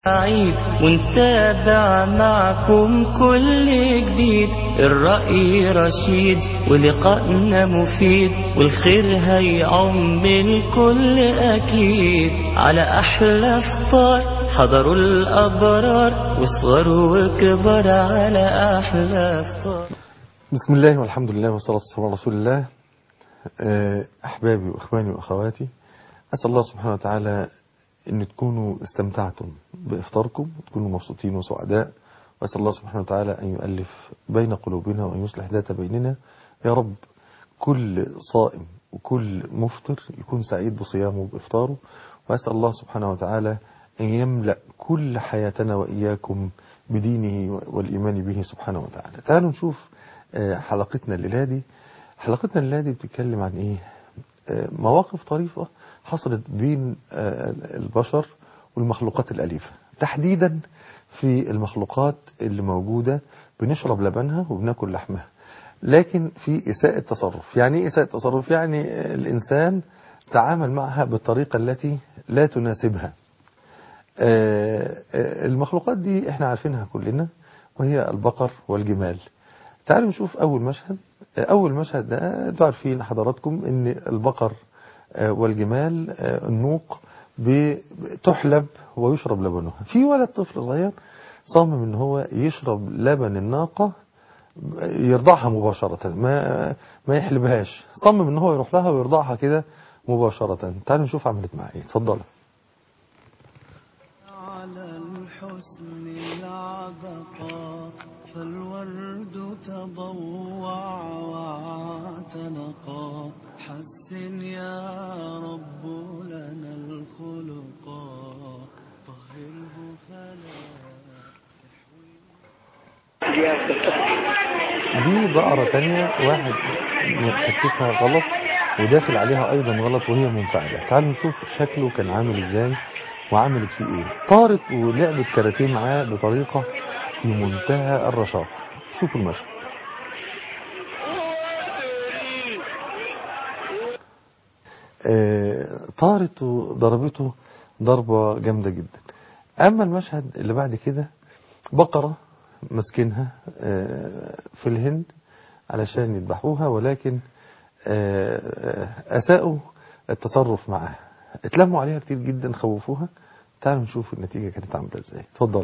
عيد ونتابع معكم كل جديد الرأي رشيد ولقائنا مفيد والخير هيعم الكل أكيد على أحلى فطار حضروا الأبرار وصغروا وكبار على أحلى فطار بسم الله والحمد لله والصلاة والسلام على رسول الله آه، أحبابي وإخواني وأخواتي أسأل الله سبحانه وتعالى أن تكونوا استمتعتم بإفطاركم وتكونوا مبسوطين وسعداء وأسأل الله سبحانه وتعالى أن يؤلف بين قلوبنا وأن يصلح ذات بيننا يا رب كل صائم وكل مفطر يكون سعيد بصيامه وبإفطاره وأسأل الله سبحانه وتعالى أن يملأ كل حياتنا وإياكم بدينه والإيمان به سبحانه وتعالى تعالوا نشوف آه، حلقتنا الليلة دي حلقتنا الليلة دي بتتكلم عن إيه آه، مواقف طريفة حصلت بين آه، البشر والمخلوقات الأليفة تحديدا في المخلوقات اللي موجودة بنشرب لبنها وبناكل لحمها لكن في إساءة تصرف يعني إيه إساءة تصرف يعني آه، الإنسان تعامل معها بالطريقة التي لا تناسبها آه، آه، المخلوقات دي احنا عارفينها كلنا وهي البقر والجمال تعالوا نشوف أول مشهد آه، أول مشهد ده انتوا عارفين حضراتكم ان البقر آه، والجمال آه، النوق بتحلب ويشرب لبنها في ولد طفل صغير صامم ان هو يشرب لبن الناقة يرضعها مباشرة ما ما يحلبهاش صمم ان هو يروح لها ويرضعها كده مباشرة تعالوا نشوف عملت معاه ايه اتفضلوا على الحسن العبقى فالورد تضوع واعتنقا حسن يا رب لنا الخلقا طهره فلا دي بقرة تانية واحد مكتفها غلط وداخل عليها أيضا غلط وهي منفعلة تعالوا نشوف شكله كان عامل ازاي وعملت فيه ايه طارت ولعبت كاراتيه معاه بطريقة في منتهى الرشاقة شوفوا المشهد آه، طارت وضربته ضربة جامدة جدا أما المشهد اللي بعد كده بقرة مسكنها آه، في الهند علشان يذبحوها ولكن آه، آه، أساءوا التصرف معها اتلموا عليها كتير جدا خوفوها تعالوا نشوف النتيجة كانت عاملة ازاي اتفضل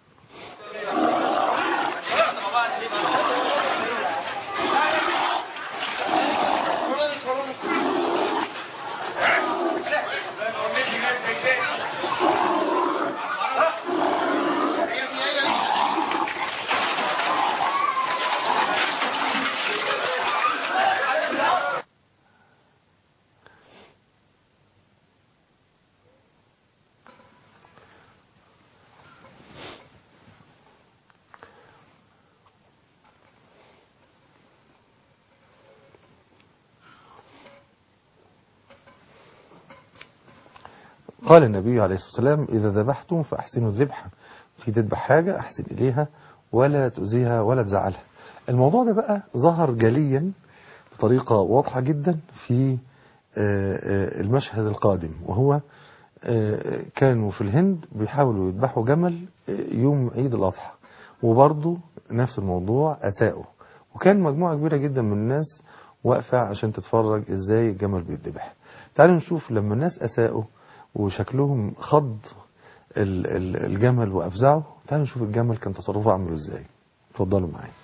قال النبي عليه الصلاة والسلام إذا ذبحتم فأحسنوا الذبح في تذبح حاجة أحسن إليها ولا تؤذيها ولا تزعلها الموضوع ده بقى ظهر جليا بطريقة واضحة جدا في آه، آه، المشهد القادم وهو آه، كانوا في الهند بيحاولوا يذبحوا جمل آه، يوم عيد الأضحى وبرضه نفس الموضوع أساءوا وكان مجموعة كبيرة جدا من الناس واقفة عشان تتفرج ازاي الجمل بيتذبح تعالوا نشوف لما الناس أساءوا وشكلهم خض ال- ال- الجمل وأفزعه تعالوا نشوف الجمل كان تصرفه عامله ازاي اتفضلوا معايا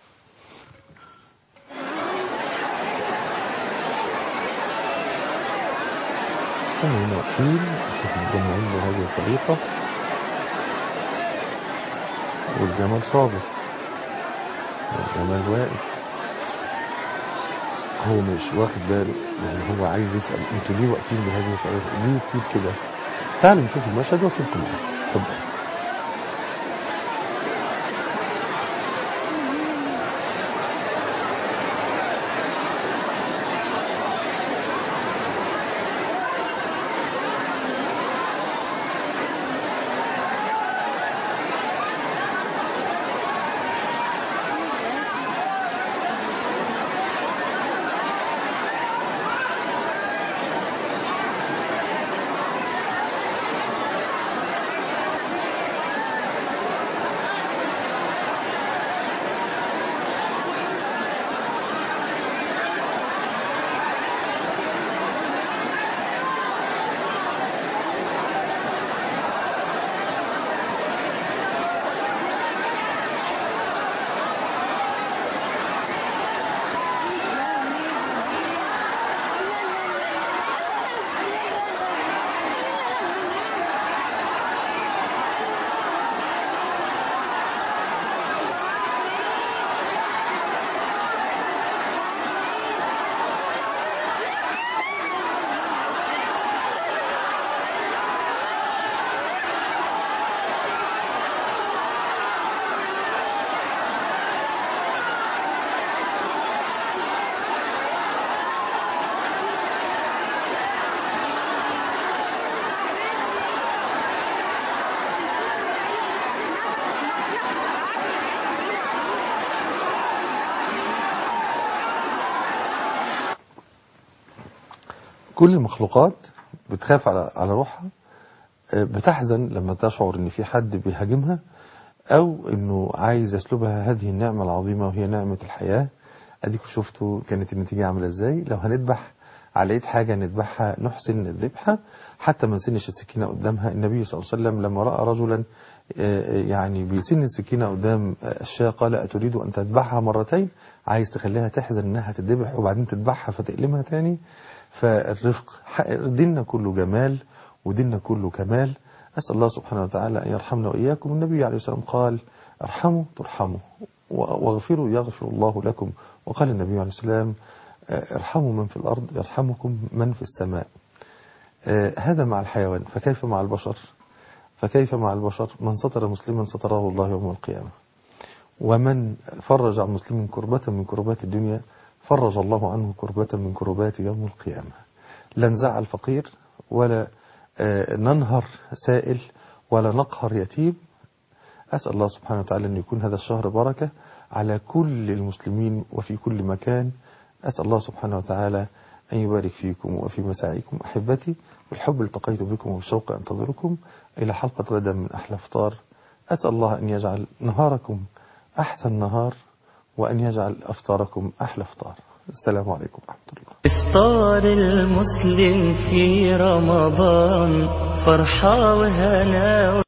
كانوا هنا واقفين شوف متجمعين بهذه الطريقة والجمل صابر والجمل واقف هو مش واخد باله يعني هو عايز يسأل انتوا ليه واقفين بهذه الطريقة ليه كتير كده تعالوا نشوف المشهد واسيبكم معاه اتفضل كل المخلوقات بتخاف على على روحها آه، بتحزن لما تشعر ان في حد بيهاجمها او انه عايز يسلبها هذه النعمة العظيمة وهي نعمة الحياة اديكم شفتوا كانت النتيجة عاملة ازاي لو هنذبح على ايد حاجة نذبحها نحسن الذبحة حتى ما نسنش السكينة قدامها النبي صلى الله عليه وسلم لما رأى رجلا آه، يعني بيسن السكينة قدام آه، الشاة قال أتريد أن تذبحها مرتين عايز تخليها تحزن انها تذبح وبعدين تذبحها فتقلمها تاني فالرفق حق- ديننا كله جمال وديننا كله كمال أسأل الله سبحانه وتعالى أن يرحمنا وإياكم النبي عليه الصلاة والسلام قال ارحموا ترحموا و- واغفروا يغفر الله لكم وقال النبي عليه السلام آه، ارحموا من في الأرض يرحمكم من في السماء آه، هذا مع الحيوان فكيف مع البشر فكيف مع البشر من ستر مسلما ستره الله يوم القيامة ومن فرج عن مسلم كربة من كربات الدنيا فرج الله عنه كربة من كربات يوم القيامة لا نزعل فقير ولا آه، ننهر سائل ولا نقهر يتيم أسأل الله سبحانه وتعالى أن يكون هذا الشهر بركة على كل المسلمين وفي كل مكان أسأل الله سبحانه وتعالى أن يبارك فيكم وفي مساعيكم أحبتي بالحب التقيت بكم وبالشوق أنتظركم إلى حلقة غدا من أحلى فطار أسأل الله أن يجعل نهاركم أحسن نهار وأن يجعل أفطاركم أحلى فطار السلام عليكم ورحمة الله إفطار المسلم في رمضان فرحة وهنا